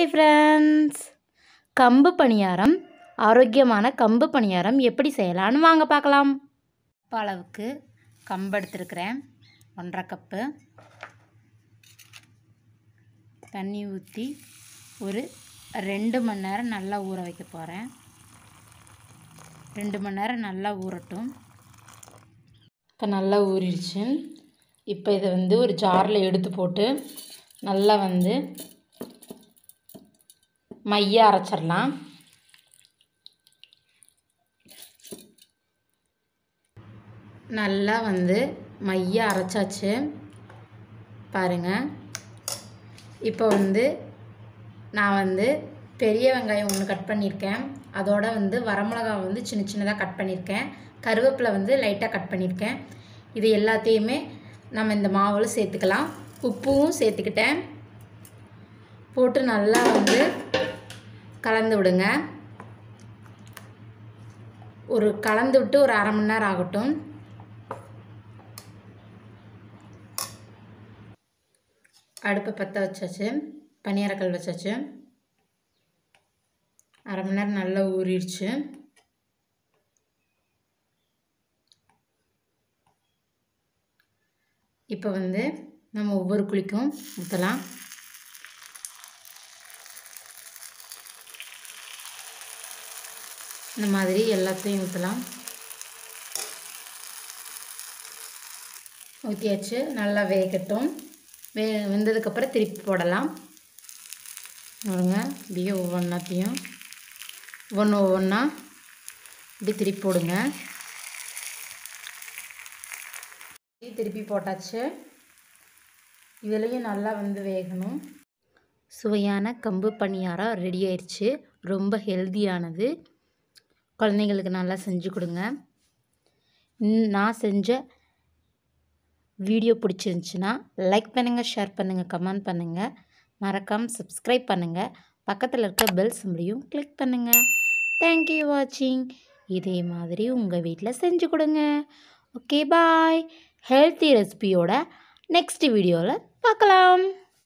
friends கம்பு பணியாரம் ஆரோக்கியமான கம்பு பணியாரம் எப்படி செய்யலான்னு வாங்க பார்க்கலாம் கப் அளவுக்கு கம்பு எடுத்துருக்கிறேன் ஒன்றரை கப்பு தண்ணி ஊற்றி ஒரு ரெண்டு மணி நேரம் நல்லா ஊற வைக்க போகிறேன் ரெண்டு மணி நேரம் நல்லா ஊறட்டும் இப்போ நல்லா ஊறிடுச்சு இப்போ இதை வந்து ஒரு ஜாரில் எடுத்து போட்டு நல்லா வந்து மைய அரைச்சிடலாம் நல்லா வந்து மைய அரைச்சாச்சு பாருங்கள் இப்போ வந்து நான் வந்து பெரிய வெங்காயம் ஒன்று கட் பண்ணியிருக்கேன் அதோட வந்து வரமிளகா வந்து சின்ன சின்னதாக கட் பண்ணியிருக்கேன் கருவேப்பிலை வந்து லைட்டாக கட் பண்ணியிருக்கேன் இது எல்லாத்தையுமே நம்ம இந்த மாவில் சேர்த்துக்கலாம் உப்பும் சேர்த்துக்கிட்டேன் போட்டு நல்லா வந்து கலந்து விடுங்க ஒரு கலந்து விட்டு ஒரு அரை மணி நேரம் ஆகட்டும் அடுப்பை பற்ற வச்சாச்சு பனியாரக்கல் வச்சாச்சு அரை மணி நேரம் நல்லா ஊறிடுச்சு இப்போ வந்து நம்ம ஒவ்வொரு குழிக்கும் ஊற்றலாம் இந்த மாதிரி எல்லாத்தையும் ஊற்றலாம் ஊற்றியாச்சு நல்லா வேகட்டும் வே வெந்ததுக்கப்புறம் திருப்பி போடலாம் பாருங்க இப்படியே ஒவ்வொன்றாத்தையும் ஒவ்வொன்று ஒவ்வொன்றா இப்படி திருப்பி போடுங்க திருப்பி போட்டாச்சு இதுலேயும் நல்லா வந்து வேகணும் சுவையான கம்பு பணியாரம் ரெடி ஆயிடுச்சு ரொம்ப ஹெல்தியானது குழந்தைங்களுக்கு நல்லா செஞ்சு கொடுங்க நான் செஞ்ச வீடியோ பிடிச்சிருந்துச்சின்னா லைக் பண்ணுங்கள் ஷேர் பண்ணுங்கள் கமெண்ட் பண்ணுங்கள் மறக்காமல் சப்ஸ்கிரைப் பண்ணுங்கள் பக்கத்தில் இருக்க பெல் சிம்பிளையும் கிளிக் பண்ணுங்கள் தேங்க்யூ வாட்சிங் இதே மாதிரி உங்கள் வீட்டில் செஞ்சு கொடுங்க ஓகே பாய் ஹெல்த்தி ரெசிபியோட நெக்ஸ்ட் வீடியோவில் பார்க்கலாம்